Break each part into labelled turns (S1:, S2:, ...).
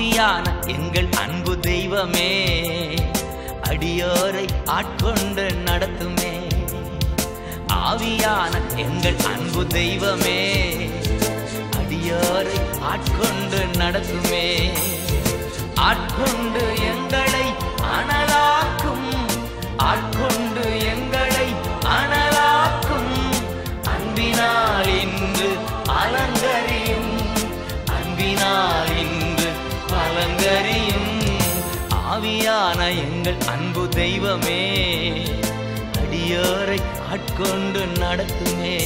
S1: ஆவியான எங்கள் அன்பு தெய்வமே அடியோரை ஆட்கொண்டு நடத்துமே ஆவியான எங்கள் அன்பு தெய்வமே அடியோரை ஆட்கொண்டு நடத்துமே ஆட்கொண்டு எங்களை அனலாக்கும் ஆட்கொண்டு எங்களை அனலாக்கும் அன்பினால் இன்று அலங்கரியும் அன்பினால் இன்று அலங்கரியும் ஆவியான எங்கள் அன்பு தெய்வமே அடியோரை ஆட்கொண்டு நடத்துமே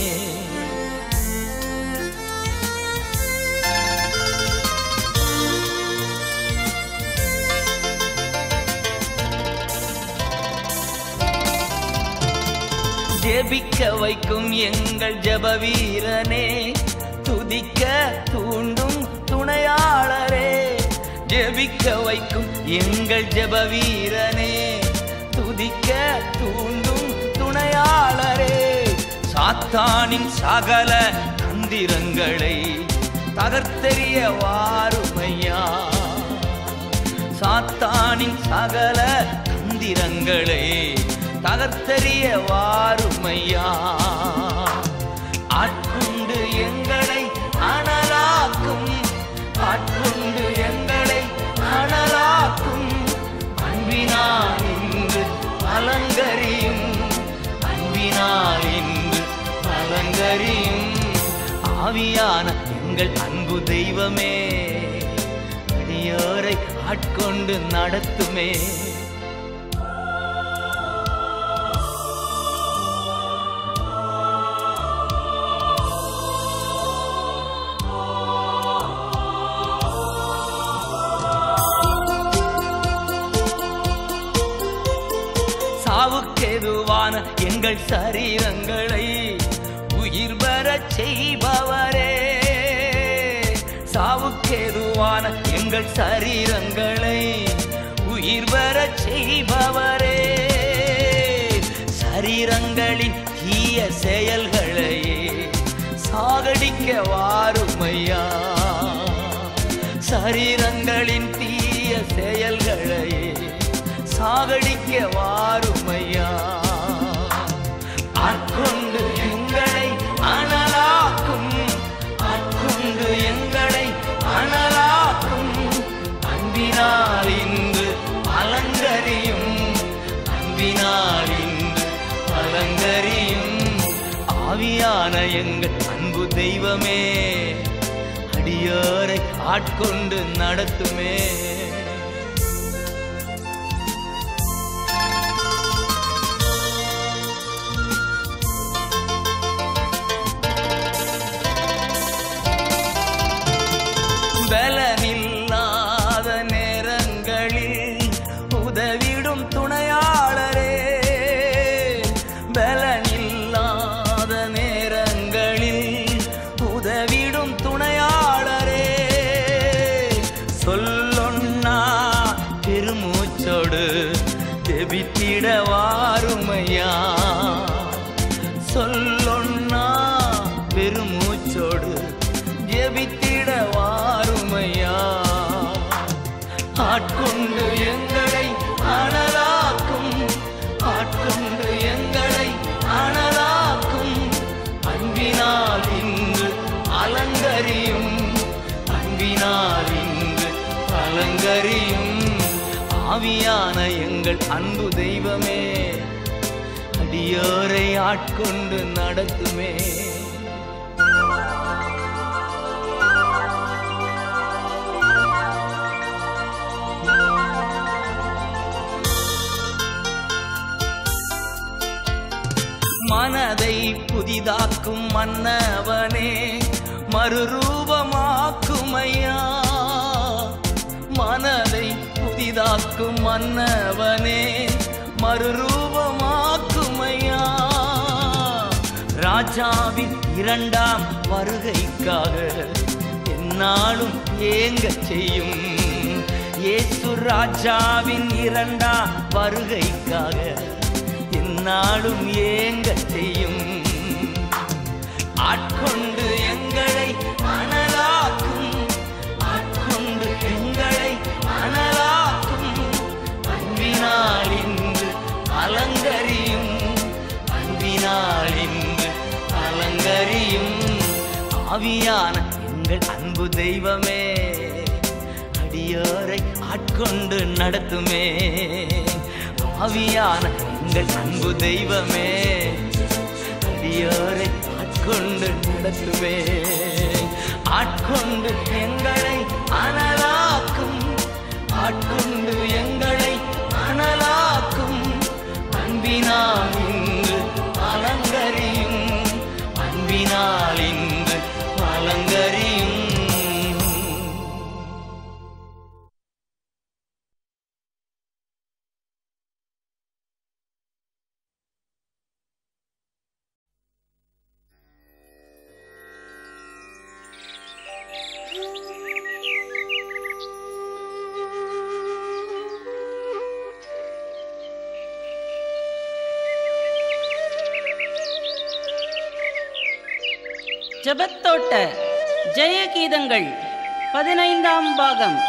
S1: ஜெபிக்க வைக்கும் எங்கள் ஜெப வீரனே துதிக்க தூண்டும் துணையாளரே ஜெபிக்க வைக்கும் எங்கள் ஜெப வீரனே துதிக்க தூண்டும் துணையாளரே சாத்தானின் சகல தந்திரங்களை தகர்த்தெறிய வாருமையா சாத்தானின் சகல தந்திரங்களை தகர்த்தெறிய வாருமையா ஆட்கொண்டு எங்களை அனலாக்கும் ஆட்கொண்டு எங்களை அனலாக்கும் அன்பினால் இன்று அலங்கரியும் அன்பினால் இன்று அலங்கரியும் ஆவியான எங்கள் அன்பு தெய்வமே அடியோரை ஆட்கொண்டு நடத்துமே சாவுக்கெதுவான எங்கள் சரீரங்களை உயிர் பெறச் செய்பவரே சாவுக்கெதுவான எங்கள் சரீரங்களை உயிர் பெறச் செய்பவரே சரீரங்களின் தீய செயல்களையே சாகடிக்க வாருமையா சரீரங்களின் தீய செயல்களையே சாகடிக்க வாருமையா ஆட்கொண்டு எங்களை அனலாக்கும் ஆட்கொண்டு எங்களை அனலாக்கும் அன்பினால் இன்று அலங்கரியும் அன்பினால் இன்று அலங்கரியும் ஆவியான எங்கள் அன்பு தெய்வமே அடியோரை ஆட்கொண்டு நடத்துமே பலனில்லாத நேரங்களில் உதவிடும் துணையாளரே பலனில்லாத நேரங்களில் உதவிடும் துணையாளரே சொல்லொன்னா பெருமூச்சோடு தெபித்திட வாருமையா சொல்லொன்னா பெருமூச்சோடு ஜெபித்திட வாருமையா ஆட்கொண்டு எங்களை அனலாக்கும் ஆட்கொண்டு எங்களை அனலாக்கும் அன்பினால் இன்று அலங்கரியும் அன்பினால் இன்று அலங்கரியும் ஆவியான எங்கள் அன்பு தெய்வமே அடியோரை ஆட்கொண்டு நடத்துமே மனதை புதிதாக்கும் மன்னவனே மறுரூபமாக்குமையா மனதை புதிதாக்கும் மன்னவனே மறுரூபமாக்குமையா ராஜாவின் இரண்டாம் வருகைக்காக என்னாலும் ஏங்கச் செய்யும் இயேசு ராஜாவின் இரண்டாம் வருகைக்காக என்னாலும் ஏங்கச் செய்யும் ஆட்கொண்டு எங்களை அனலாக்கும் ஆட்கொண்டு எங்களை ஆவியான எங்கள் அன்பு தெய்வமே அடியோரை ஆட்கொண்டு நடத்துமே ஆவியான எங்கள் அன்பு தெய்வமே அடியோரை ஆட்கொண்டு நடத்துமே ஆட்கொண்டு எங்களை அனலாக்கும் ஆட்கொண்டு எங்களை அனலாக்கும் அன்பினால் இன்று அலங்கரியும் அன்பினால் இன்று அலங்கரியும்
S2: ஜெபத்தோட்ட ஜெய கீதங்கள் பதினைந்தாம் பாகம்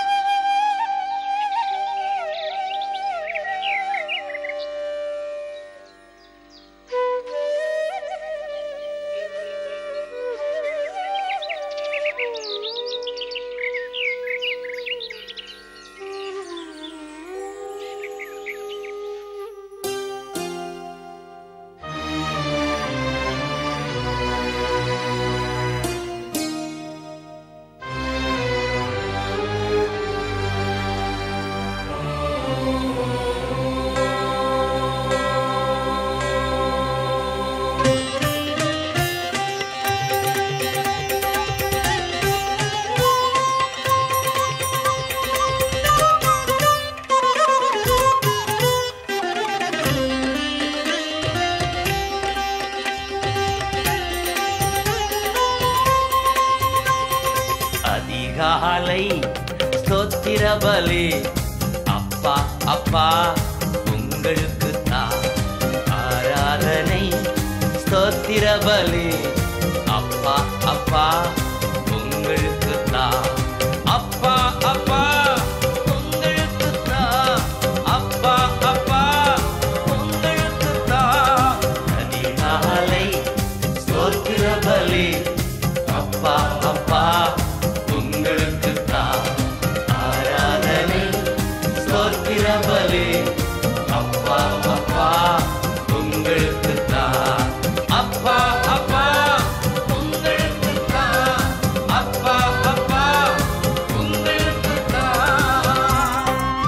S1: அதிகாலை ஸ்தோத்திர பலி அப்பா அப்பா உங்களுக்கு தான் ஆராதனை ஸ்தோத்திர பலி அப்பா அப்பா உங்களுக்கு தான் அப்பா அப்பா உங்களுக்கு தான் அப்பா அப்பா உங்களுக்கு தான் அதிகாலை ஸ்தோத்திர பலி அப்பா அப்பா உங்களுக்கு தான் ஆராதனை ஸ்தோத்திர பலி அப்பா அப்பா உங்களுக்கு தான் அப்பா அப்பா உங்களுக்கு தான் அப்பா அப்பா உங்களுக்கு தான்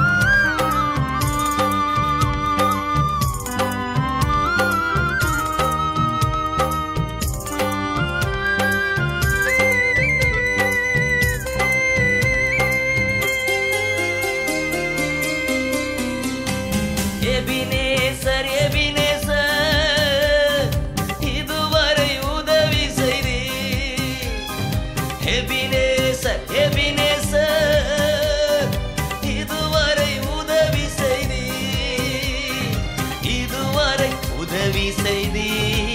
S1: எபினேசர் எபினேசர் இதுவரை உதவி செய்தி எபினேசர் எபினேசர் இதுவரை உதவி செய்தி இதுவரை உதவி செய்தி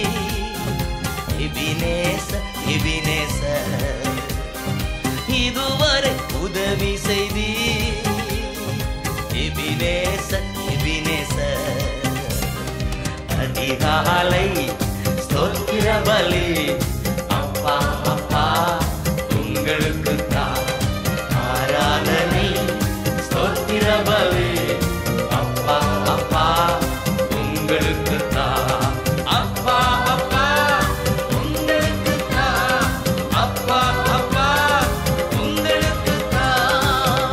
S1: எபினேசர் எபினேசர் இதுவரை உதவி செய்தி எபினேச எபினேச அதிகாலை ஸ்தோத்திர பலி அப்பா அப்பா உங்களுக்கு தான் ஆராதனை ஸ்தோத்திர பலி அப்பா அப்பா உங்களுக்கு தான் அப்பா அப்பா உங்களுக்கு தான் அப்பா அப்பா உங்களுக்கு தான்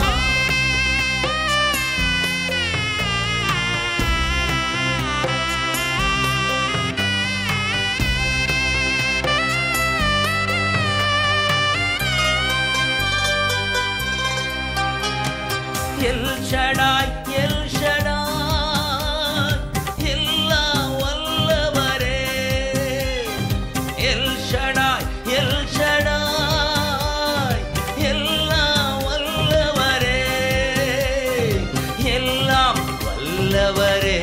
S1: எல் ஷடாய் எல் ஷடாய் எல்லாம் வல்லவரே எல் ஷடாய் எல் ஷடாய் எல்லாம் வல்லவரே எல்லாம் வல்லவரே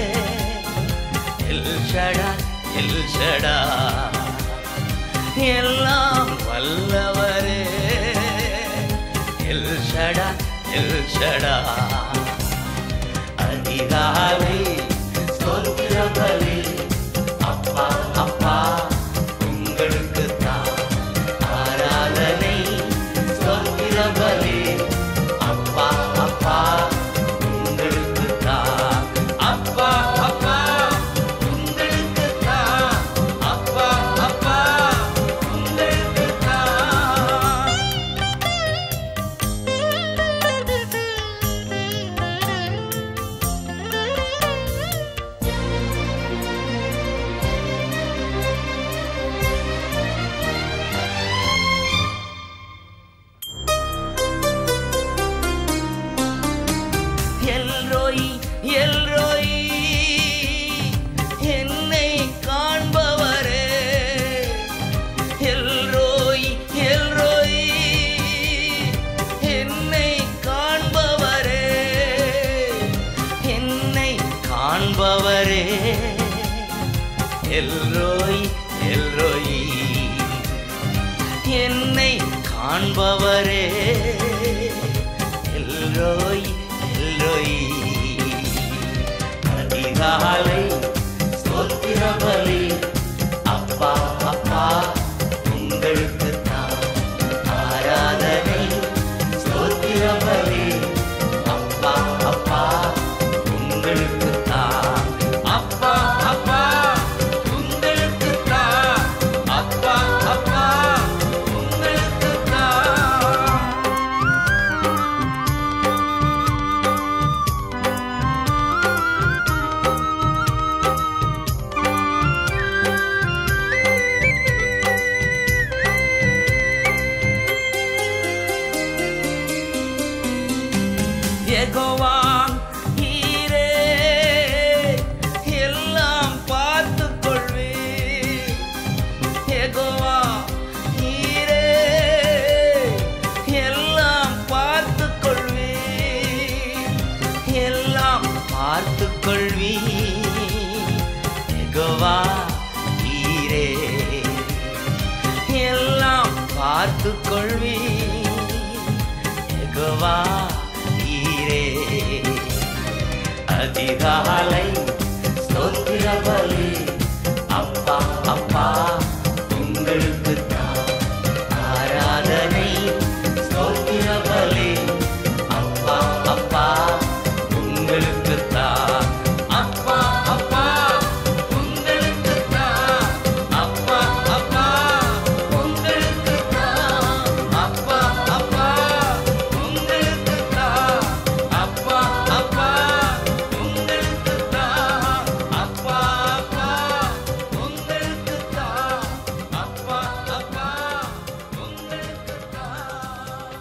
S1: எல் ஷடாய் எல் ஷடாய் எல்லாம் வல்லவரே எல் ஷடா எல் ஷடா அதிகாலை ஸ்தோத்திர பலி அப்பா அப்பா உங்களுக்கு தான் எல்ரோய் எல்ரோயி என்னை காண்பவரே எல்ரோய் எல்ரோயி அதிகாலை ஸ்தோத்திர பலி அப்பா அப்பா உங்களுக்கு தான் ஆராதனை ஸ்தோத்திர பலி அப்பா அப்பா உங்களுக்கு தான் அப்பா அப்பா உங்களுக்கு தான் அப்பா அப்பா உங்களுக்கு தான் யெகோவா நீரே எல்லாம் பார்த்துக் கொள்வீர். யெகோவா நீரே எல்லாம் பார்த்துக் கொள்வீர். எல்லாம் பார்த்துக் கொள்வீர். யெகோவா நீரே எல்லாம் பார்த்துக் கொள்வீர். யெகோவா நீரே அதிகாலை ஸ்தோத்திர பலி அப்பா அப்பா உங்களுக்கு தான் ஆராதனை ஸ்தோத்திர பலி அப்பா அப்பா உங்களுக்கு தான் அப்பா அப்பா உங்களுக்கு தான் அப்பா அப்பா உங்களுக்கு தான் அப்பா அப்பா உங்களுக்கு தான் அப்பா அப்பா உங்களுக்கு தான் அப்பா அப்பா உங்களுக்கு தான் அப்பா அப்பா உங்களுக்கு தான்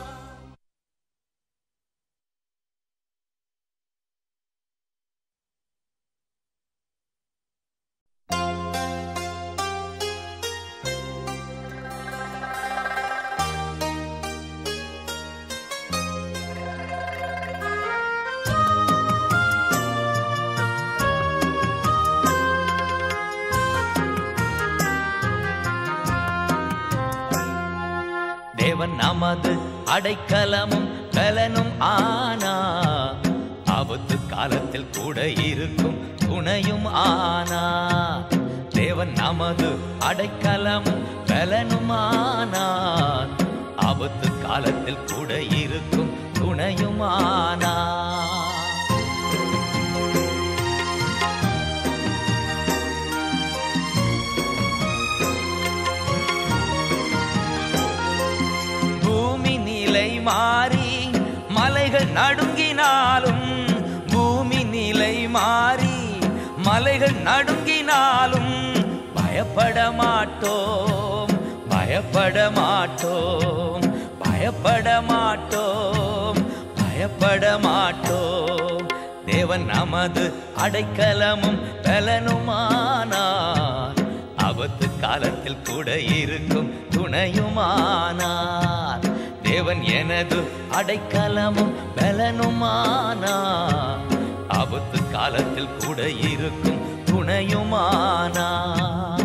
S1: தேவன் நமது அடைக்கலமும் பலனும் ஆனா ஆபத்து காலத்தில் கூட இருக்கும் துணையும் ஆனா தேவன் நமது அடைக்கலமும் பலனும் ஆனா ஆபத்து காலத்தில் கூட இருக்கும் துணையும் ஆனா பூமி நிலை மாறி மலைகள் நடுங்கினாலும் பூமி நிலை மாறி மலைகள் நடுங்கினாலும் பயப்பட மாட்டோம் பயப்பட மாட்டோம் பயப்பட மாட்டோம் பயப்பட மாட்டோம் தேவன் நமது அடைக்கலமும் பலனுமானார் ஆபத்து காலத்தில் கூட இருக்கும் துணையுமானார் தேவன் எனது அடைக்கலமும் பலனுமானார் ஆபத்து காலத்தில் கூட இருக்கும் துணையுமானார்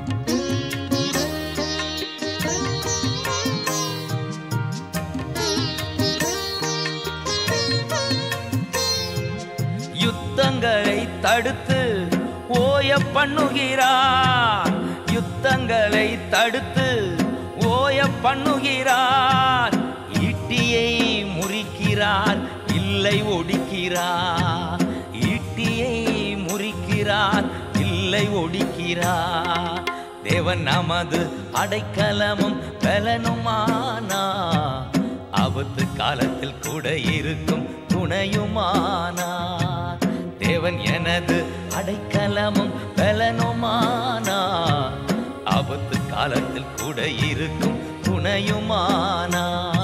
S1: யுத்தங்களை தடுத்து ஓய பண்ணுகிறார் யுத்தங்களை தடுத்து ஓய பண்ணுகிறார் ஈட்டியை முறிக்கிறார் இல்லை ஒடிக்கிறார் ஈட்டியை முறிக்கிறார் இல்லை ஒடிக்கிறார் தேவன் நமது அடைக்கலமும் பலனுமானா ஆபத்து காலத்தில் கூட இருக்கும் துணையுமானார் தேவன் எனது அடைக்கலமும் பலனுமானார் ஆபத்து காலத்தில் கூட இருக்கும் துணையுமானார்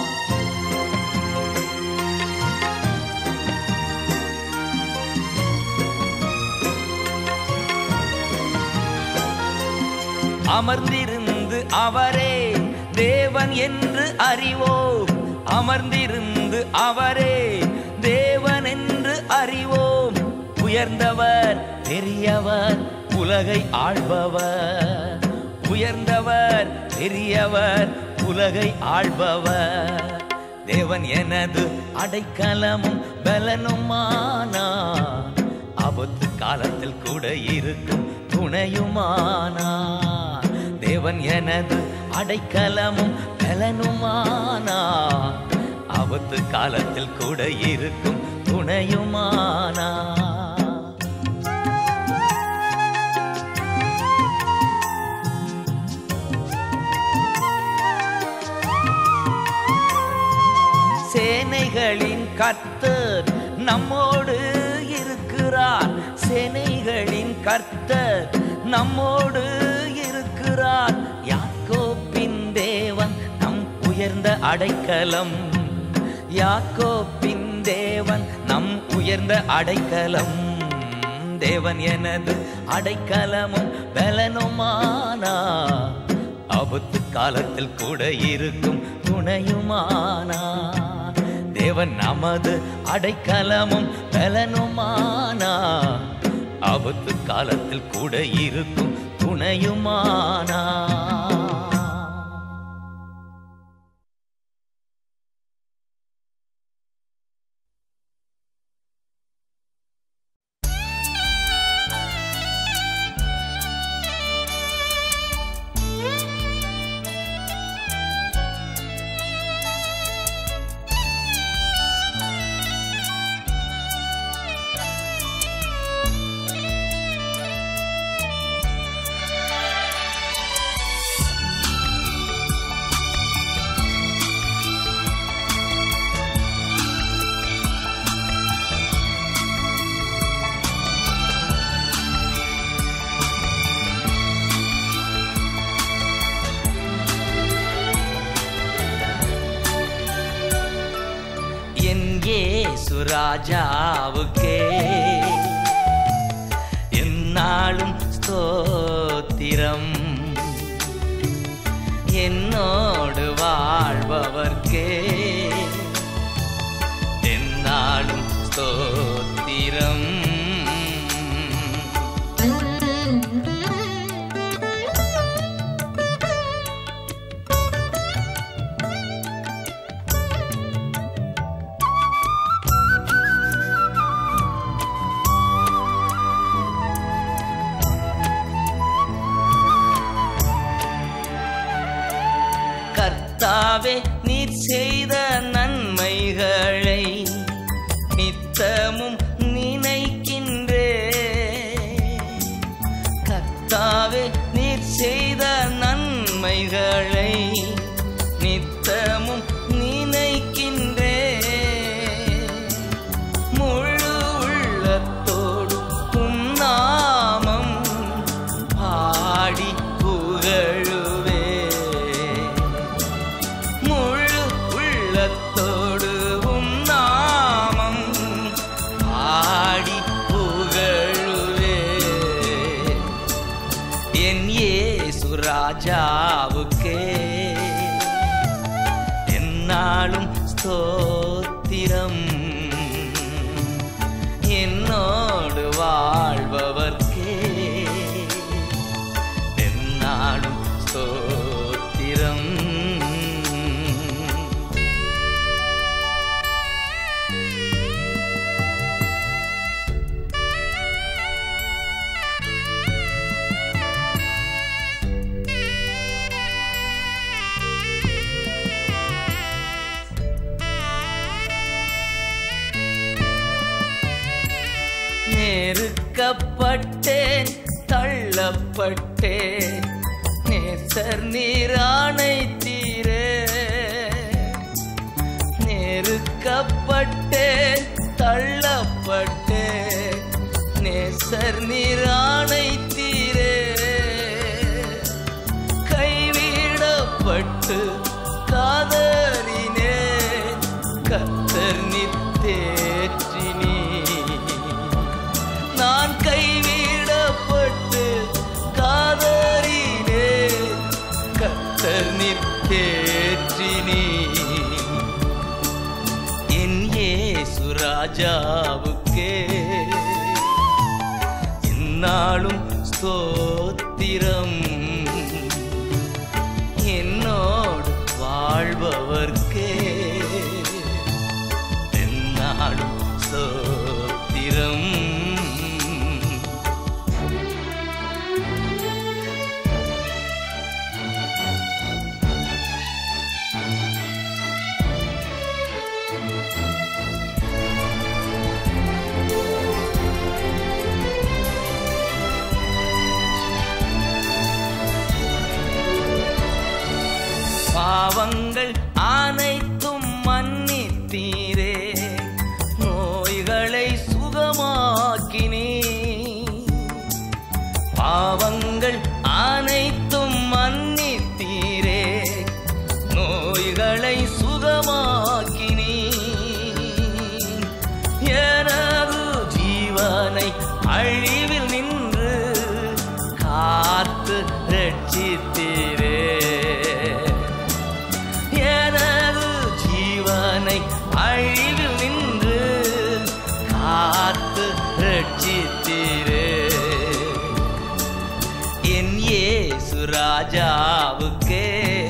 S1: அமர்ந்திருந்து அவரே தேவன் என்று அறிவோம் அமர்ந்திருந்து அவரே தேவன் என்று அறிவோம் உயர்ந்தவர் பெரியவர் உலகை ஆள்பவர் உயர்ந்தவர் பெரியவர் உலகை ஆள்பவர் தேவன் எனது அடைக்கலமும் பலனுமானார் ஆபத்து காலத்தில் கூட இருக்கும் துணையுமானார் தேவன் எனது அடைக்கலமும் பலனுமானார் ஆபத்து காலத்தில் கூட இருக்கும் துணையுமானார் சேனைகளின் கர்த்தர் நம்மோடு இருக்கிறார் சேனைகளின் கர்த்தர் நம்மோடு இருக்கிறார் யாக்கோப்பின் தேவன் நம் உயர்ந்த அடைக்கலம் யாக்கோப்பின் தேவன் நம் உயர்ந்த அடைக்கலம் தேவன் எனது அடைக்கலமும் பலனுமானா ஆபத்து காலத்தில் கூட இருக்கும் துணையுமானா தேவன் நமது அடைக்கலமும் பலனுமானா ஆபத்து காலத்தில் கூட இருக்கும் துணையுமானா என் இயேசு ராஜாவுக்கே என்னாலும் ஸ்தோத்திரம் என்னோடு வாழ்பவர்க்கே என்னாலும் ஸ்தோத்திரம் கர்த்தாவே நீர் செய்த நன்மைகளை நித்தமும் நினைக்கின்றே கர்த்தாவே நீர் செய்த நன்மைகளை நித்தமும் நினைக்கின்றே முழு உள்ளத்தோடு உம் நாமம் பாடி புகழுவே முழு உள்ளத்தோடு உம் நாமம் பாடி புகழுவே என் இயேசு ராஜாவுக்கே என்னாலும் ஸ்தோத்திரம் என்னோடு வாழ்பவர்க்கே என்னாலும் ஸ்தோத்திரம் நெருக்கப்பட்டேன் தள்ளப்பட்டேன் நேசர் நீரானை தீரே நெருக்கப்பட்டேன் தள்ளப்பட்டேன் நேசர் நீரானை தீரே கைவிடப்பட்டு காதறினே கத்தர் நித்தேற்றினே நான் கைவிடப்பட்டு காதறினே கத்தர் நித்தேற்றினே என் இயேசு ராஜாவுக்கே இந்நாளும் ஸ்தோத்திரம் என்னோடு வாழ்பவர்க்கே என்னாலும் ஸ்தோத்திரம் பாவங்கள் அனைத்தும் மன்னித்தீரே நோய்களை சுகமாக்கினே பாவங்கள் அனைத்தும் மன்னித்தீரே நோய்களை சுகமாக்கினே எனது ஜீவனை அழிவில் நின்று காத்து ரட்சித்தீரே எனது ஜீவனை அழிவில் நின்று காத்து ரட்சித்தீரே என் இயேசு ராஜாவுக்கே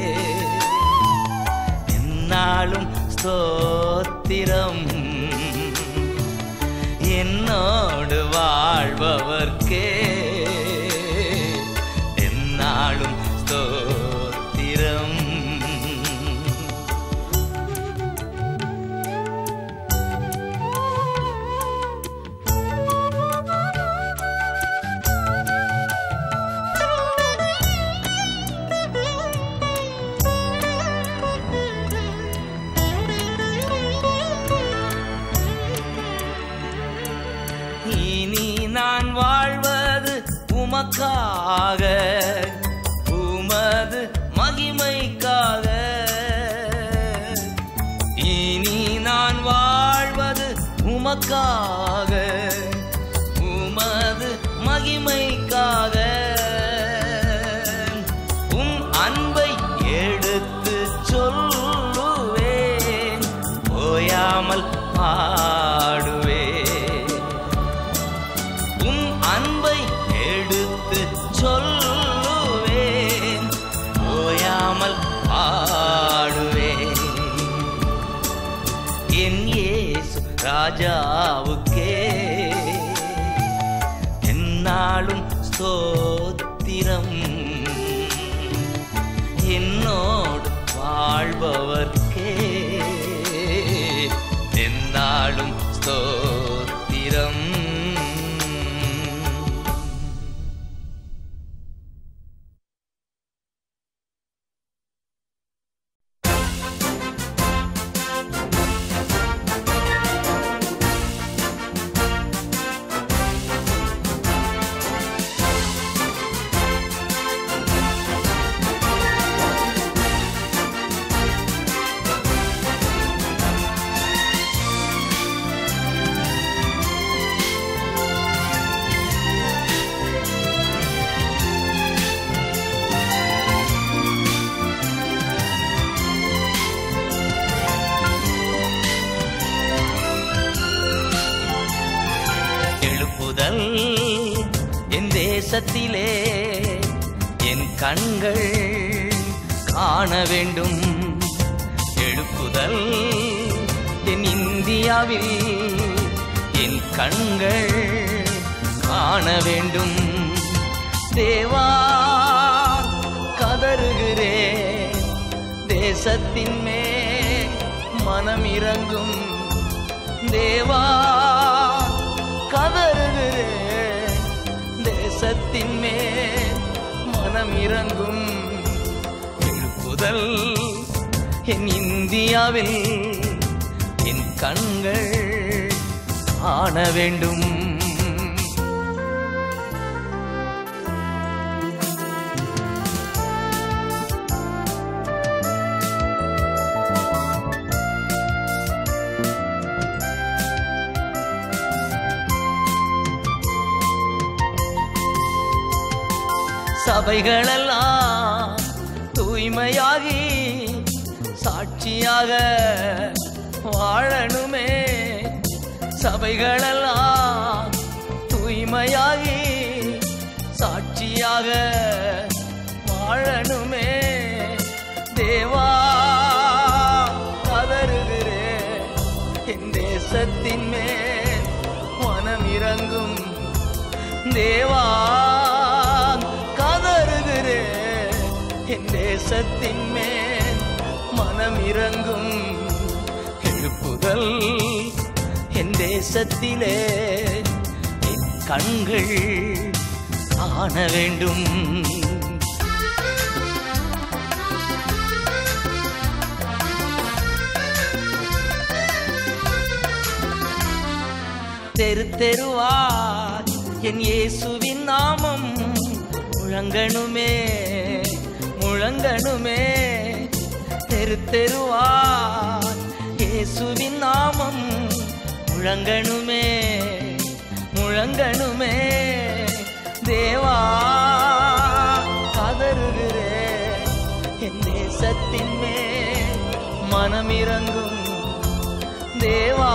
S1: என்னாலும் ஸ்தோத்திரம் என்னோடு வாழ்பவர்க்கே என்னாலும் ஸ்தோத்திரம் இனி நான் வாழ்வது உமக்காக உமது மகிமைக்காக இனி நான் வாழ்வது உமக்காக உமது மகிமைக்காக உம் அன்பை எடுத்து சொல்லுவேன் ஓயாமல் பாடுவேன் உம் அன்பை எடுத்து சொல்லுவேன் ஓயாமல் பாடுவேன் என் இயேசு ராஜாவுக்கே என்னாலும் ஸ்தோத்திரம் என்னோடு வாழ்பவர்க்கே என்னாலும் ஸ்தோத்திரம் எழுப்புதல் என் தேசத்திலே என் கண்கள் காண வேண்டும் எழுப்புதல் என் இந்தியாவில் என் கண்கள் காண வேண்டும் தேவா கதறுகிறேன் தேசத்தின் மேல் மனம் இறங்கும் தேவா கதறுகிறேன் தேசத்தின் மேல் மனம் இறங்கும் எழுப்புதல் என் இந்தியாவில் என் கண்கள் காண வேண்டும் சபைகளெல்லாம் தூய்மையாகி சாட்சியாக வாழணுமே சபைகளெல்லாம் தூய்மையாகி சாட்சி
S3: நீதியாக வாழணுமே தேவா கதறுகிறேன் என் தேசத்தின் மேல் மனம் இறங்கும் தேவா கதறுகிறேன் என் தேசத்தின் மேல் மனம் இறங்கும் எழுப்புதல் என் தேசத்திலே என் கண்கள் காண வேண்டும் தெரு தெருவாய் என் இயேசுவின் நாமம் முழங்கணுமே முழங்கணுமே தெரு தெருவாய் இயேசுவின் நாமம் முழங்கணுமே முழங்கணுமே தேவா கதறுகிறே என் தேசத்தின் மேல் மனமிறங்கும் தேவா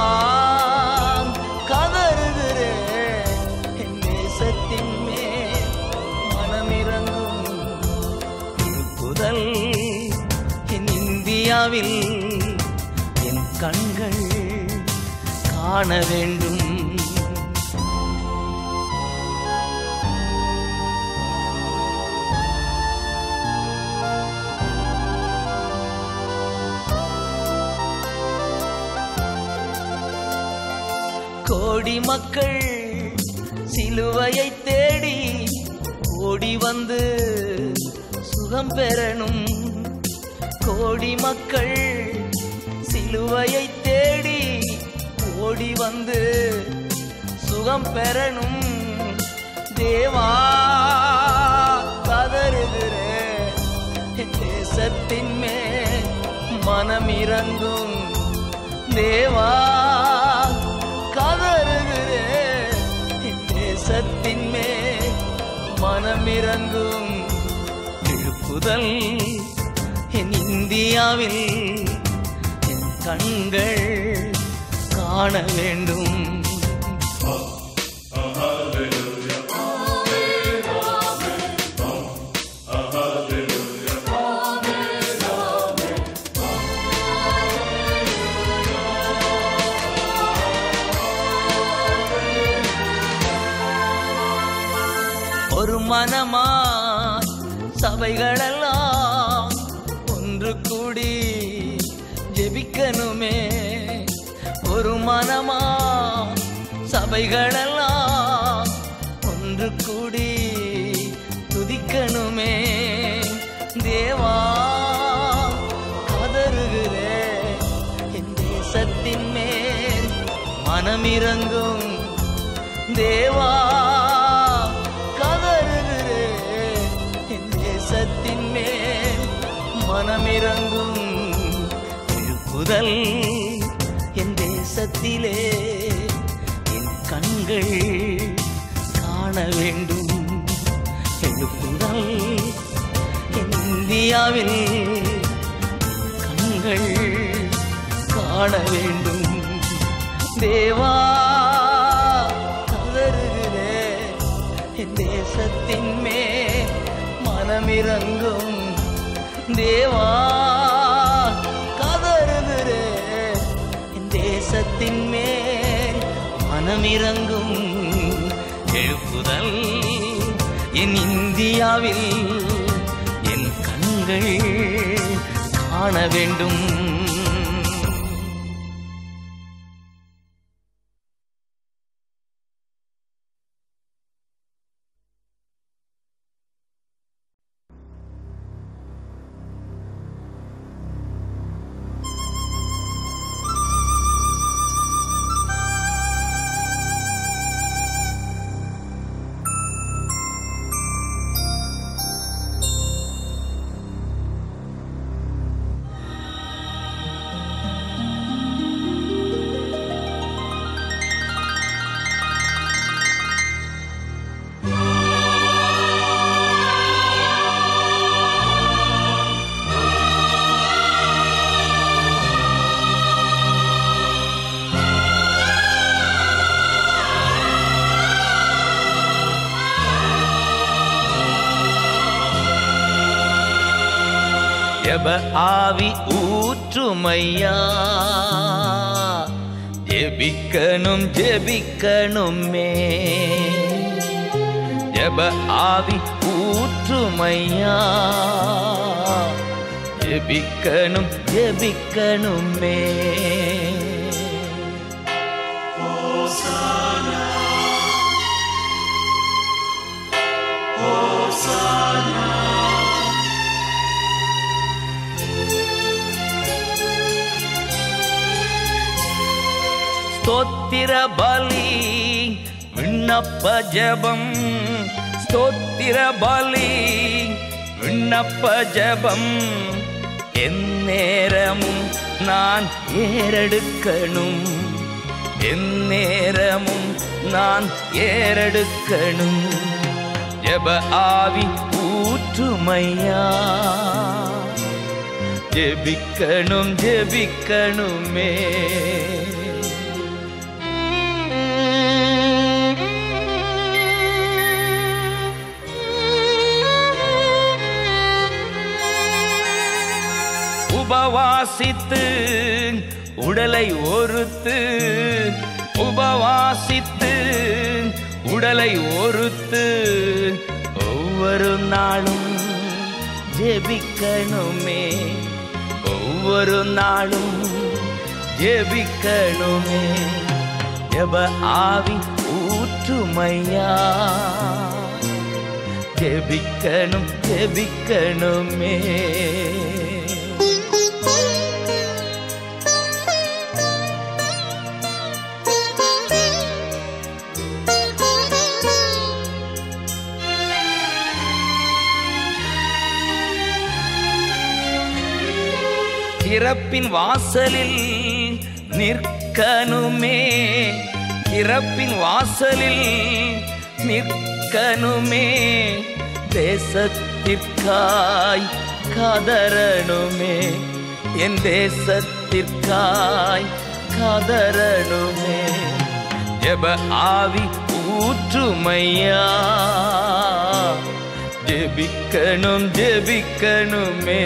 S3: கதறுகிறே என் தேசத்தின் மேல் மனமிறங்கும் திருப்புதல் என் இந்தியாவில் என் கண்கள் காண வேண்டும் கோடி மக்கள் சிலுவையை தேடி ஓடி வந்து சுகம் பெறணும் கோடி மக்கள் சிலுவையை தேடி ஓடி வந்து சுகம் பெறணும் தேவா கதறுகிறே என் தேசத்தின் மேல் மனம் இறங்கும் தேவா கதறுகிறே என் தேசத்தின் மேல் மனமிறங்கும் எழுப்புதல் என் இந்தியாவில் என் கண்கள் காண வேண்டும் ஒரு மனமாய் சபைகளெல்லாம் ஒன்று கூடி ஜெபிக்கணுமே ஒரு மனமாய் சபைகளெல்லாம் ஒன்று கூடி துதிக்கணுமே தேவா கதறுகிறே என் தேசத்தின் மேல் மனமிறங்கும் தேவா கதறுகிறே என் தேசத்தின் மேல் மனமிறங்கும் எழுப்புதல் என் தேசத்திலே என் கண்கள் காண வேண்டும் எழுப்புதல் என் இந்தியாவில் என் கண்கள் காண வேண்டும் தேவா கதறுகிறே என் தேசத்தின் மேல் மனமிறங்கும் தேவா கதறுகிறே என் தேசத்தின் மேல் மனமிறங்கும் எழுப்புதல் என் இந்தியாவில் என் கண்கள் காண வேண்டும் ஜப ஆவி ஊற்றுமையா ஜெபிக்கணும் ஜெபிக்கணுமே ஜப ஆவி ஊற்றுமையா ஜெபிக்கணும் ஜெபிக்கணுமே ஸ்தோத்திர பலி விண்ணப்ப ஜெபம் ஸ்தோத்திர பலி விண்ணப்ப ஜெபம் எந்நேரமும் நான் ஏறெடுக்கணும் எந்நேரமும் நான் ஏறெடுக்கணும் ஜெப ஆவி ஊற்றுமையா ஜெபிக்கணும் ஜெபிக்கணுமே உபவாசித்து உடலை ஒருத்து உபவாசித்து உடலை ஒருத்து ஒவ்வொரு நாளும் ஜெபிக்கணுமே ஒவ்வொரு நாளும் ஜெபிக்கணுமே ஜெப ஆவி ஊற்றுமையா ஜெபிக்கணும் ஜெபிக்கணுமே திறப்பின் வாசலில் நிற்கணுமே திறப்பின் வாசலில் நிற்கணுமே தேசத்திற்காய் கதறணுமே என் தேசத்திற்காய் கதறணுமே ஜெப ஆவி ஊற்றுமையா ஜெபிக்கணும் ஜெபிக்கணுமே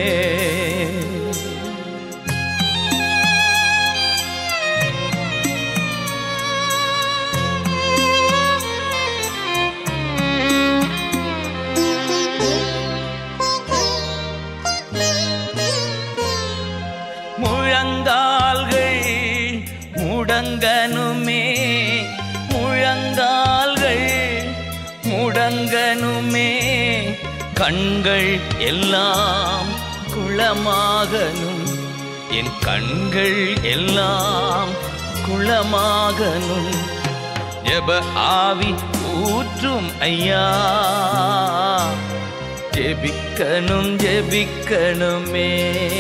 S3: முழங்கால்கள் முடங்கனுமே முழங்கால்கள் முடங்கனுமே கண்கள் எல்லாம் குளமாகனும் என் கண்கள் எல்லாம் குளமாகனும் ஜெப ஆவி ஊற்றும் ஐயா ஜெபிக்கணும் ஜெபிக்கணுமே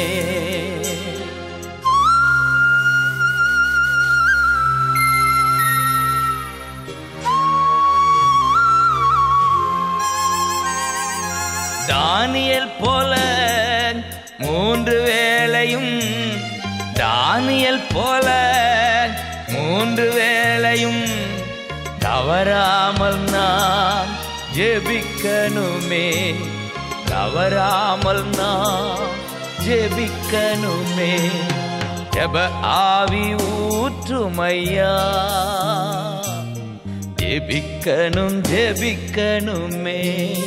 S3: தானியல் போல மூன்று வேளையும் தானியல் போல மூன்று வேளையும் தவறாமல் நான் ஜெபிக்கணுமே தவறாமல் நான் ஜெபிக்கணுமே ஜெப ஆவி ஊற்றுமையா ஜெபிக்கணும் ஜெபிக்கணுமே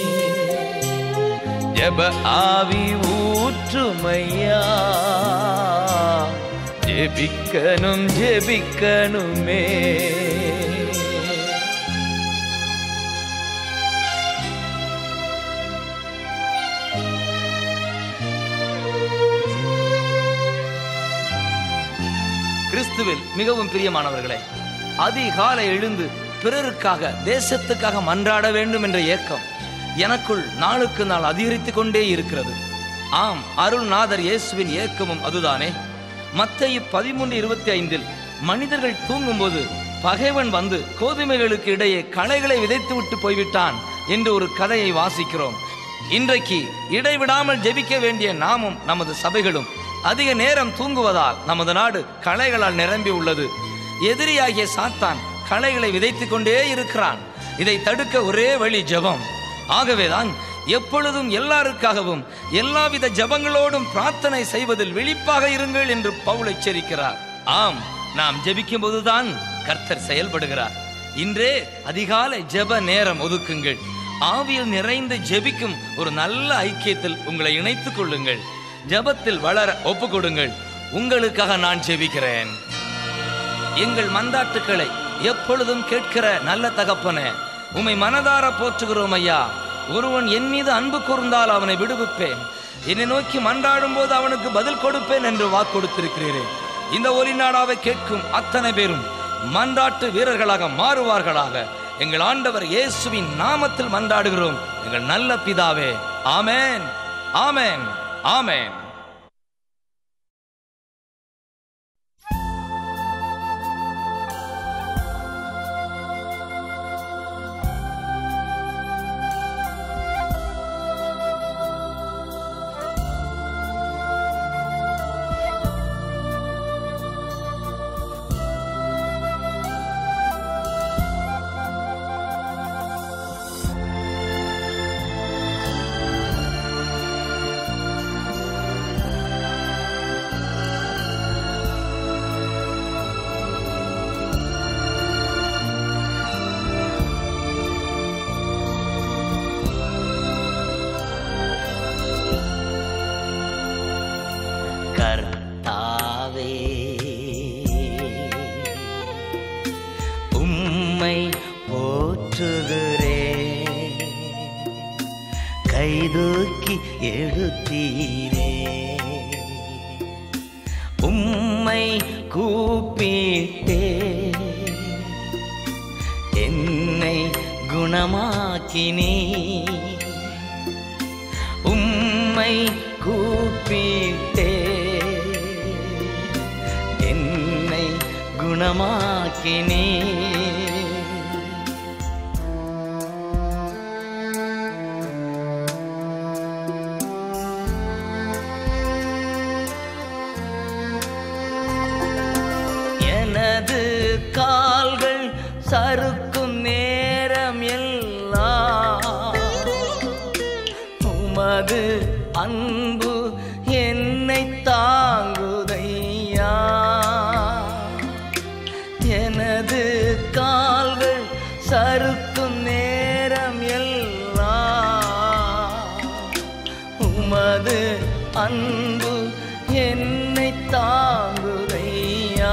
S3: ஜெப ஆவி ஊற்றுமையா ஜெபிக்கணும் ஜெபிக்கணுமே கிறிஸ்துவில் மிகவும் பிரியமானவர்களே அதிகாலை எழுந்து பிறருக்காக தேசத்துக்காக மன்றாட வேண்டும் என்ற ஏக்கம் எனக்குள் நாளுக்கு நாள் அதிகரித்துக் கொண்டே இருக்கிறது ஆம் அருள்நாதர் இயேசுவின் ஏக்கமும் அதுதானே மத்தேயு பதிமூன்று இருபத்தி ஐந்தில் மனிதர்கள் தூங்கும்போது பகைவன் வந்து கோதுமைகளுக்கு இடையே களைகளை விதைத்து விட்டு போய்விட்டான் என்று ஒரு கதையை வாசிக்கிறோம் இன்றைக்கு இடைவிடாமல் ஜெபிக்க வேண்டிய நாமும் நமது சபைகளும் அதிக நேரம் தூங்குவதால் நமது நாடு களைகளால் நிரம்பி உள்ளது எதிரியாகிய சாத்தான் களைகளை விதைத்துக் கொண்டே இருக்கிறான் இதை தடுக்க ஒரே வழி ஜெபம் ஆகவேதான் எப்பொழுதும் எல்லாருக்காகவும் எல்லாவித ஜபங்களோடும் பிரார்த்தனை செய்வதில் விழிப்பாக இருங்கள் என்று பவுல் எச்சரிக்கிறார் ஆம் நாம் ஜெபிக்கும் போதுதான் கர்த்தர் செயல்படுகிறார் இன்றே அதிகாலை ஜெப நேரம் ஒதுக்குங்கள் ஆவியில் நிறைந்து ஜெபிக்கும் ஒரு நல்ல ஐக்கியத்தில் உங்களை இணைத்துக் கொள்ளுங்கள் ஜெபத்தில் வளர ஒப்புக் கொடுங்கள் உங்களுக்காக நான் ஜெபிக்கிறேன் எங்கள் மந்தாட்டுக்களை எப்பொழுதும் கேட்கிற நல்ல தகப்பனே உம்மை மனதார போற்றுகிறோம் ஐயா ஒருவன் என் மீது அன்பு கூர்ந்தால் அவனை விடுவிப்பேன் என்னை நோக்கி மன்றாடும் போது அவனுக்கு பதில் கொடுப்பேன் என்று வாக்கு கொடுத்திருக்கிறீரே இந்த ஒலி நாடாவை கேட்கும் அத்தனை பேரும் மன்றாட்டு வீரர்களாக மாறுவார்களாக எங்கள் ஆண்டவர் இயேசுவின் நாமத்தில் மன்றாடுகிறோம் எங்கள் நல்ல பிதாவே ஆமென் ஆமென் ஆமென்
S1: கர்த்தாவே உம்மை போற்றுகிறே கைதூக்கி எடுத்தீரே உம்மை கூப்பிட்டே என்னை குணமாக்கினே உம்மை கூப்பிட்டே என்னை குணமாக்கினே எனது கால்கள் சறுக்கும் நேரம் எல்லாம் உமது அன்பு என்னை தாங்குதையா எனது கால்கள் சறுக்கும் நேரம் எல்லாம் உமது அன்பு என்னை தாங்குதையா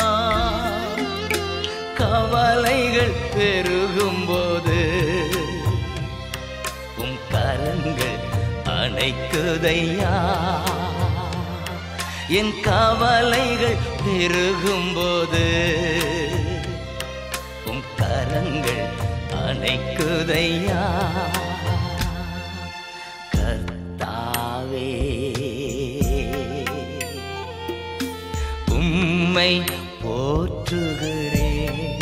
S1: கவலைகள் பெருகும்போது உம் கரங்கள் அணைக்குதையா என் கவலைகள் பெருகும்போது உம் கரங்கள் அணைக்குதையா கர்த்தாவே உம்மை போற்றுகிறேன்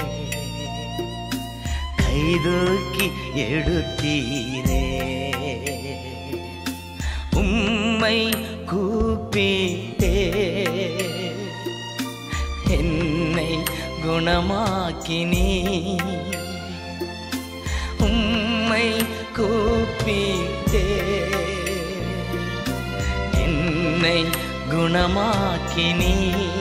S1: கைதூக்கி எடுத்தீரே உம்மை கூப்பிட்டே என்னை குணமாக்கினே உம்மை கூப்பிட்டே என்னை குணமாக்கினே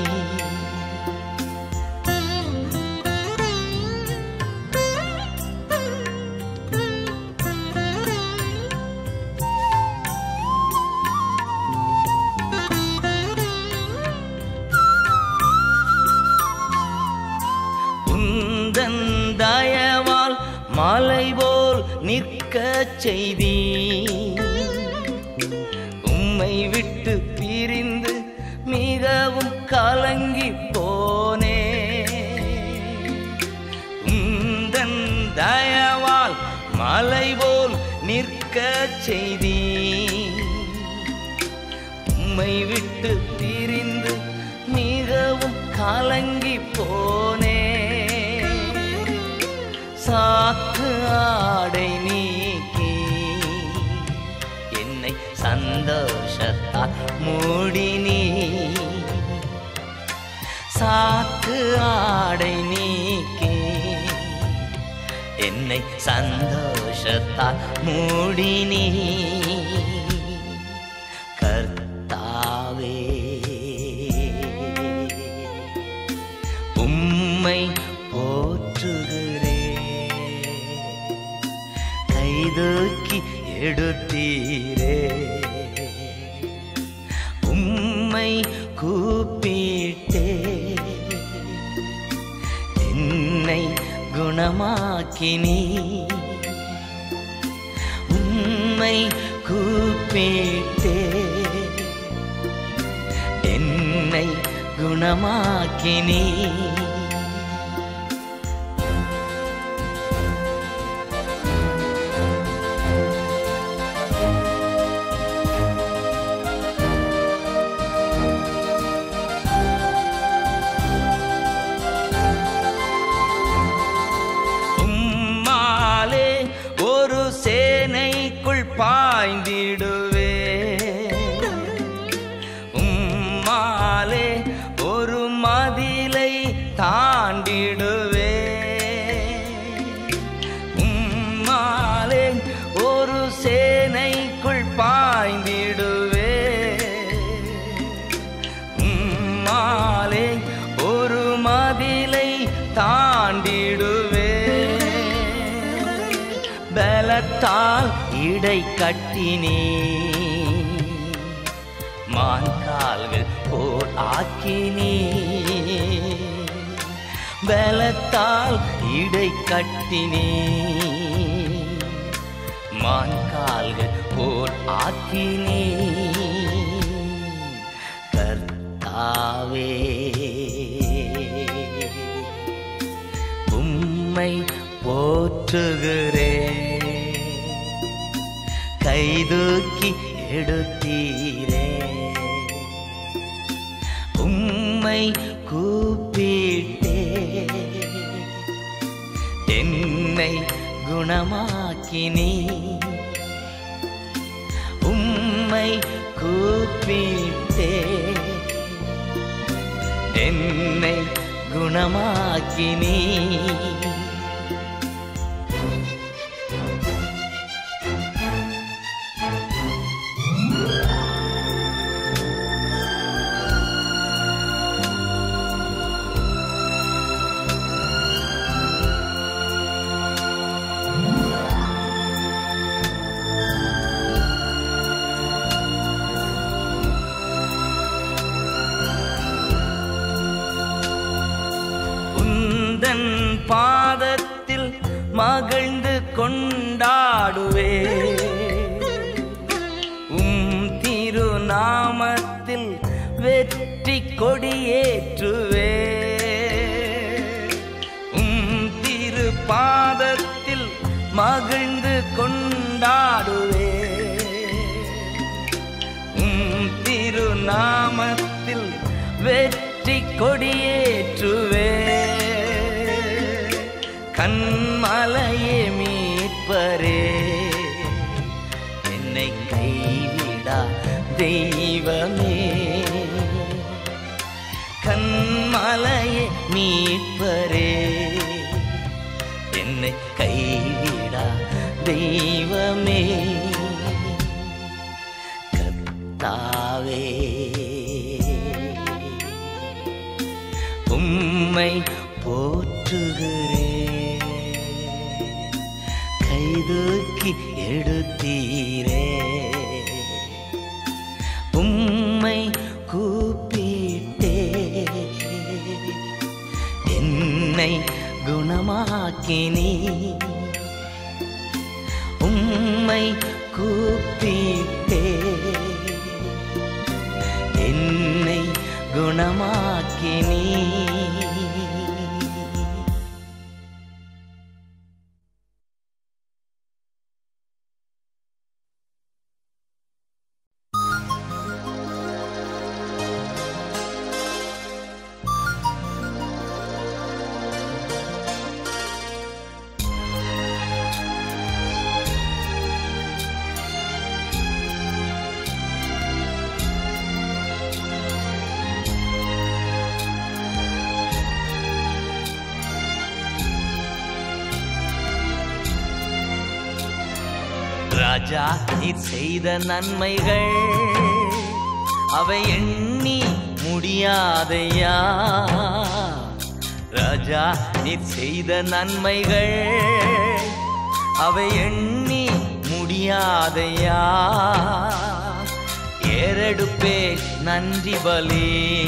S1: உந்தன் தயவால் மலை போல் நிற்க செய்தி உம்மை விட்டு பிரிந்து மிகவும் கலங்கி போனே உந்தன் தயவால் மலை போல் நிற்க செய்தி உம்மை விட்டு பிரிந்து மிகவும் கலங்கி போனே சாக்கு ஆடை நீக்கி என்னை சந்தோஷத்தால் மூடினீ சாக்கு ஆடை நீக்கி என்னை சந்தோஷ சந்தோஷத்தால் மூடினீ கர்த்தாவே உம்மை போற்றுகிறே கைதூக்கி எடுத்தீரே உம்மை கூப்பிட்டே என்னை குணமாக்கினி உம்மை கூப்பிட்டே என்னை குணமாக்கினி உம்மாலே ஒரு சேனைக்குள் பாய்ந்திடுவே உம்மாலே ஒரு மதிலை தாண்டிடுவே உம்மாலே ஒரு சேனைக்குள் பாய்ந்திடுவே உம்மாலே ஒரு மதிலை தாண்டிடுவே பலத்தால் இடை கட்டினே மான் கால்கள் போல் ஆக்கினே பலத்தால் இடை கட்டினே மான் கால்கள் போல் ஆக்கினே கர்த்தாவே உம்மை போற்றுகிறே கைதூக்கி எடுத்தீரே உம்மை கூப்பிட்டே என்னை குணமாக்கினி உம்மை கூப்பிட்டே என்னை குணமாக்கினி உந்தன் பாதத்தில் மகிழ்ந்து கொண்டாடுவே உம் திருநாமத்தில் வெற்றி கொடியேற்றுவே உம் திரு பாதத்தில் மகிழ்ந்து கொண்டாடுவே உம் திருநாமத்தில் வெற்றி கொடியேற்றுவே கண்மலையே மீட்பரே என்னை கைவிடா தெய்வமே கண்மலையே மீட்பரே என்னை கைவிடா தெய்வமே கர்த்தாவே உம்மை போற்றுகிறே கைதூக்கி எடுத்தீரே உம்மை கூப்பிட்டே என்னை குணமாக்கினி உம்மை கூப்பிட்டே என்னை குணமாக்கினி ராஜா நீர் செய்த நன்மைகள் அவை எண்ணி முடியாதையா ராஜா நீர் செய்த நன்மைகள் அவை எண்ணி முடியாதையா ஏறெடுப்பே நன்றி பலி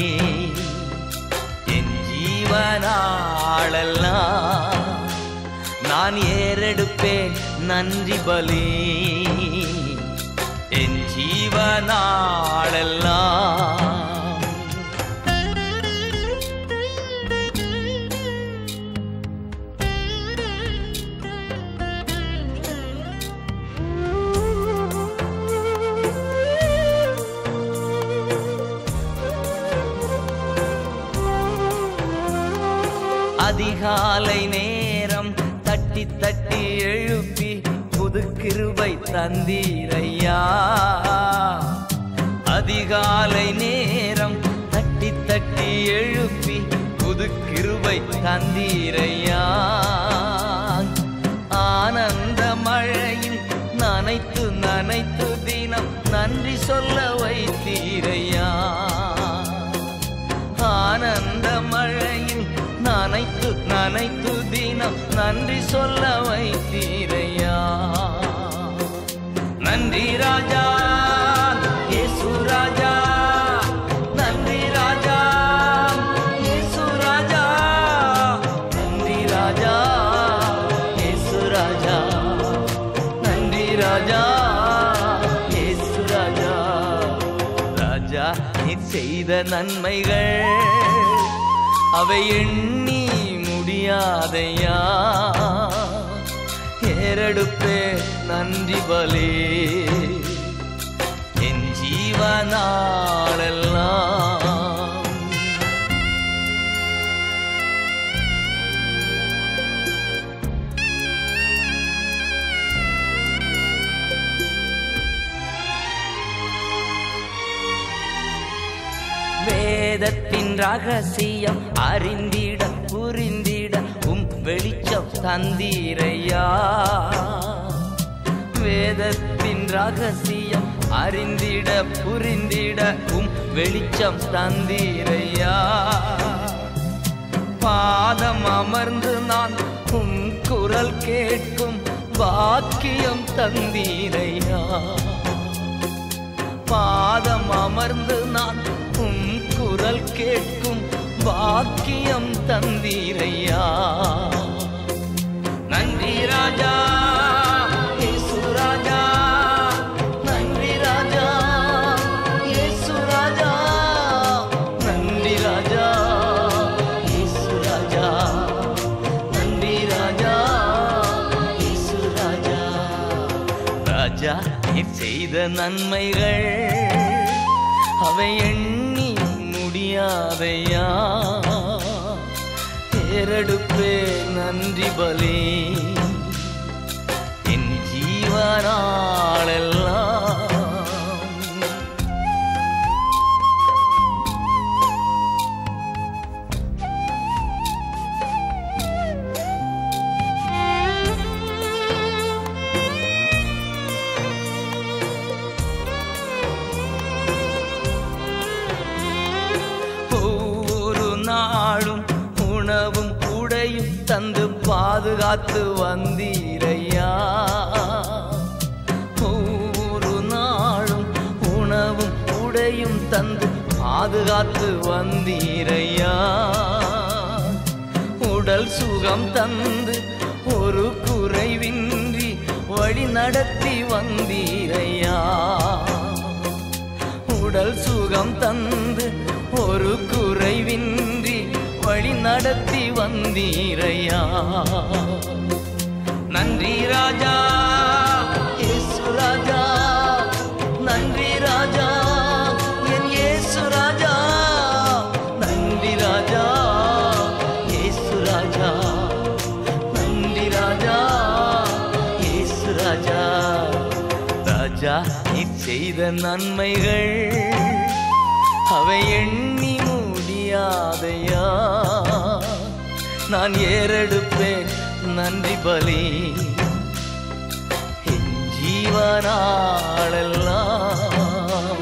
S1: என் ஜீவனாளெல்லாம் நான் ஏறெடுப்பேன் நன்றி பலி என் ஜீவனாளெல்லாம் அதிகாலை நேரம் தட்டி தட்டி எழுப்பி புது கிருபை தந்தீரையா அதிகாலை நேரம் தட்டி தட்டி எழுப்பி புது கிருபை தந்தீரையா ஆனந்த மழையில் நனைத்து நனைத்து தினம் நன்றி சொல்ல வைத்தீரையா ஆனந்த மழையில் நனைத்து நனைத்து தினம் நன்றி சொல்ல வைத்தீரையா நன்றி ராஜா இயேசு ராஜா நன்றி ராஜா இயேசு ராஜா நன்றி ராஜா இயேசு ராஜா நன்றி ராஜா இயேசு ராஜா ராஜா நீர் செய்த நன்மைகள் அவை எண்ணி முடியாதையா ஏறெடுப்பே நன்றி பலே என் ஜீவனாளெல்லாம் வேதத்தின் ரகசியம் அறிந்திட புரிந்திட உம் வெளிச்சம் தந்தீரையா வேதத்தின் ரகசியம் அறிந்திட புரிந்திட உம் வெளிச்சம் தந்தீரையா பாதம் அமர்ந்து நான் உம் குரல் கேட்கும் பாக்கியம் தந்தீரையா பாதம் அமர்ந்து நான் உம் குரல் கேட்கும் பாக்கியம் தந்தீரையா நன்றி ராஜா இயேசு ராஜா நன்றி ராஜா இயேசு ராஜா நன்றி ராஜா இயேசு ராஜா நன்றி ராஜா இயேசு ராஜா ராஜா நீர் செய்த நன்மைகள் அவை எண்ணி முடியாதையா ஏறெடுப்பே நன்றி பலி என் ஜீவனாளெல்லாம் ஒவ்வொரு நாளும் உணவும் உடையும் தந்து பாதுகாத்து வந்தீரையா ஒவ்வொரு நாளும் உணவும் உடையும் தந்து பாதுகாத்து வந்தீரையா உடல் சுகம் தந்து ஒரு குறைவின்றி வழி நடத்தி வந்தீரையா உடல் சுகம் தந்து ஒரு குறைவின்றி வழி நடத்தி வந்தீரையா நன்றி ராஜா இயேசு ராஜா நன்றி ராஜா என் இயேசு ராஜா நன்றி ராஜா இயேசு ராஜா நன்றி ராஜா இயேசு ராஜா ராஜா நீ செய்த நன்மைகள் அவை எண்ணி முடியாதையா நான் ஏறெடுப்பேன் நன்றி பலி என் ஜீவ
S3: ஜீவனாளெல்லாம்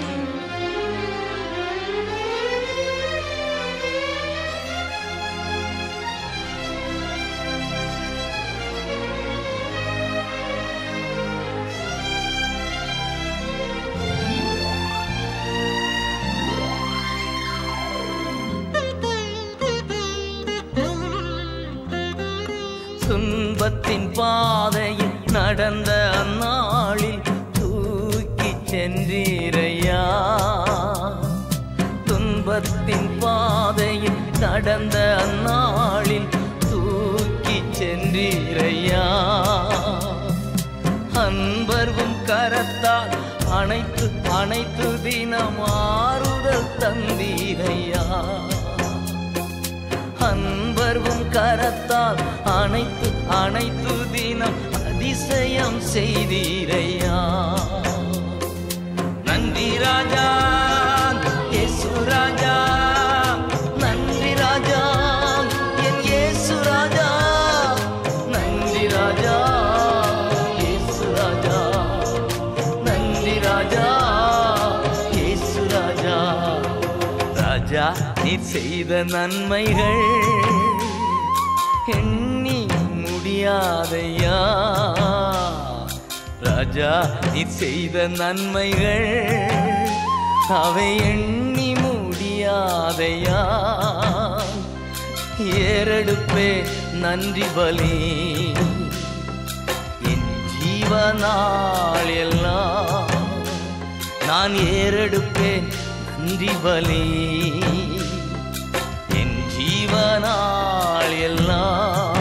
S3: துன்பத்தின் பாதையில் நடந்த அந்நாளில் தூக்கி சென்றீரையா துன்பத்தின் பாதையில் நடந்த அந்நாளில் தூக்கி சென்றீரையா அன்பர்வும் கரத்தால் அனைத்து அனைத்து தினம் ஆறுதல் தந்தீரையா அன்பர்வும் கரத்தால் அனைத்து அனைத்து தினம் அதிசயம் செய்தீரையா நன்றி ராஜா இயேசு ராஜா நன்றி ராஜா என் இயேசு ராஜா நன்றி ராஜா இயேசு ராஜா நன்றி ராஜா இயேசு ராஜா ராஜா நீ செய்த நன்மைகள் எண்ணி முடியாதையா ராஜா நீ செய்த நன்மைகள் அவை எண்ணி முடியாதையா ஏறெடுப்பே நன்றி பலி என் ஜீவனாள் எல்லாம் நான் ஏறெடுப்பேன் நன்றி பலி என் ஜீவனாள் எல்லாம்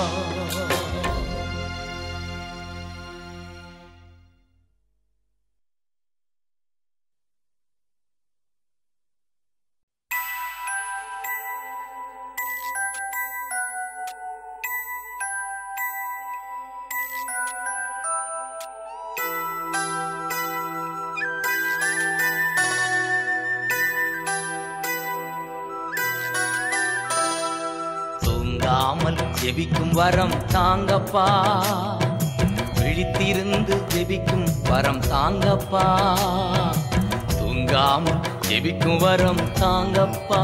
S3: தூங்காமல் ஜெபிக்கும் வரம் தாங்கப்பா விழித்திருந்து ஜெபிக்கும் வரம் தாங்கப்பா தூங்காமல் ஜெபிக்கும் வரம் தாங்கப்பா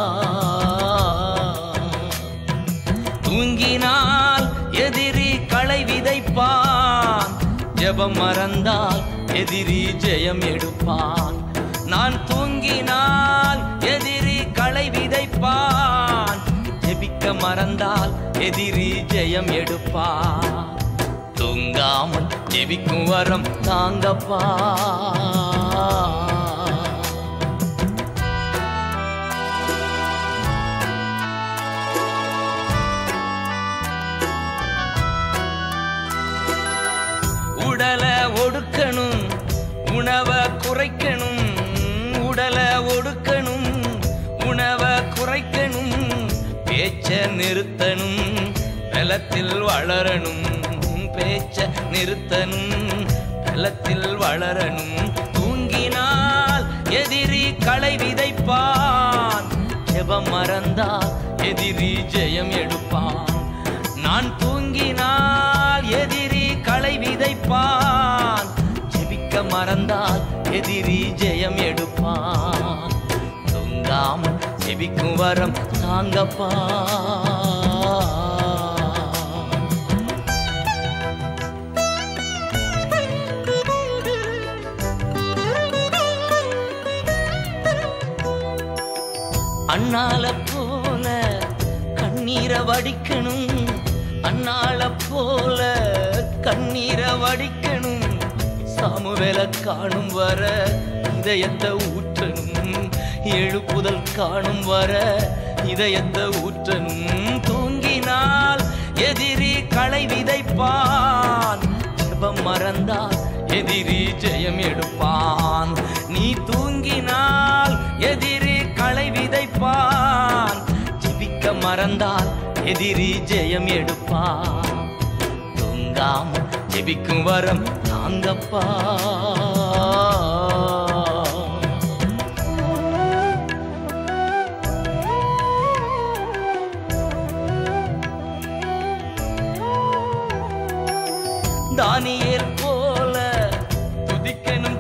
S3: தூங்கினால் எதிரி களை விதைப்பான் ஜெபம் மறந்தால் எதிரி ஜெயம் எடுப்பான் நான் தூங்கினால் எதிரி களை விதைப்பான் ஜெபிக்க மறந்தால் எதிரி ஜெயம் எடுப்பான் தூங்காமல் ஜெபிக்கும் வரம் தாங்கப்பா உடலை ஒடுக்கணும் உணவை குறைக்கணும் உடலை ஒடுக்கணும் உணவை குறைக்கணும் பேச்ச நிறுத்தணும் பலத்தில் வளரணும் பேச்ச நிறுத்தணும் பலத்தில் வளரணும் தூங்கினால் எதிரி களை விதைப்பான் ஜெபம் மறந்தால் எதிரி ஜெயம் எடுப்பான் நான் தூங்கினால் எதிரி களை விதைப்பான் ஜெபிக்க மறந்தால் எதிரி ஜெயம் எடுப்பான் தூங்காமல் ஜெபிக்கும் வரம் தாங்கப்பா அண்ணால போல கண்ணீரை வடிக்கணும் அண்ணால போல கண்ணீரை வடிக்கணும் சாமுவேல காணும் வர இதயத்தை ஊற்றணும் எழுப்புதல் காணும் வர இதயத்தை ஊற்றணும் தூங்கினால் எதிரி களை விதைப்பான் ஜெபம் மறந்தால் எதிரி ஜெயம் எடுப்பான் நீ தூங்கினால் எதிரி களை விதைப்பான் ஜெபிக்க மறந்தால் எதிரி ஜெயம் எடுப்பான் தூங்காம ஜெபிக்கும் வரம் தாங்கப்பா தானியேல் போல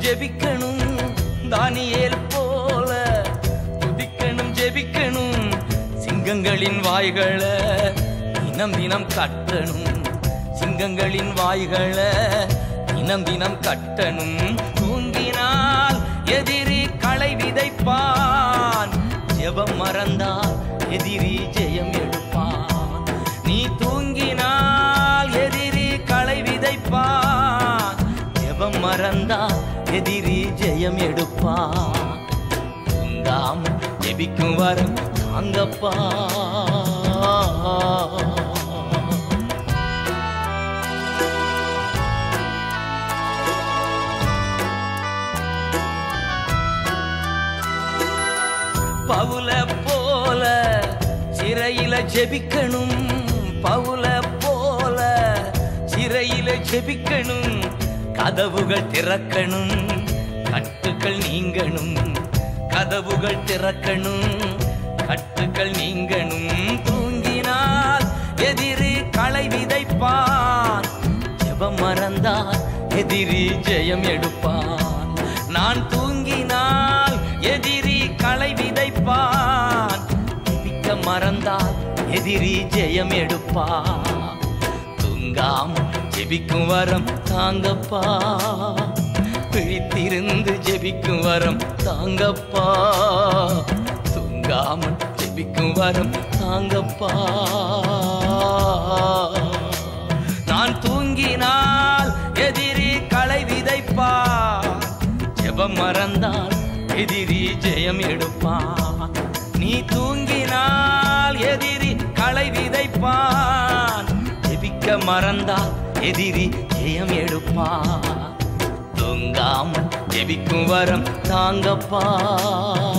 S3: ஜெபிக்கணும் தானியேல் போல துதிக்கணும் ஜெபிக்கணும் சிங்கங்களின் வாய்களை தினம் தினம் கட்டணும் சிங்கங்களின் வாய்களை தினம் தினம் கட்டணும் தூங்கினால் எதிரி களை விதைப்பான் ஜெபம் மறந்தால் எதிரி ஜெயம் எடுப்பான் நீ தூங்கினால் எதிரி களை விதைப்பான் ஜெபம் மறந்தால் எதிரி ஜெயம் எடுப்பான் தூங்காம ஜெபிக்கும் வரம் தாங்கப்பா பவுல போல சிறையில ஜெபிக்கணும் பவுல போல சிறையில ஜெபிக்கணும் கதவுகள் திறக்கணும் கட்டுக்கள் நீங்கணும் கதவுகள் திறக்கணும் கட்டுக்கள் நீங்கணும் தூங்கினால் எதிரி களை விதைப்பான் ஜெபம் மறந்தால் எதிரி ஜெயம் எடுப்பான் நான் தூங்கினால் எதிரி களை விதைப்பான் ஜெபிக்க மறந்தால் எதிரி ஜெயம் எடுப்பான் தூங்காம ஜெபிக்கும் வரம் தாங்கப்பா பிழித்திருந்து ஜெபிக்கும் வரம் தாங்கப்பா தூங்காம ஜெபிக்கும் வரம் தாங்கப்பா நான் தூங்கினால் எதிரி களை விதைப்பான் ஜெபம் மறந்தால் எதிரி ஜெயம் எடுப்பான் நீ தூங்கினால் எதிரி களை விதைப்பான் ஜெபிக்க மறந்தால் எதிரி ஜெயம் எடுப்பான் தூங்காமல் ஜெபிக்கும் வரம் தாங்கப்பா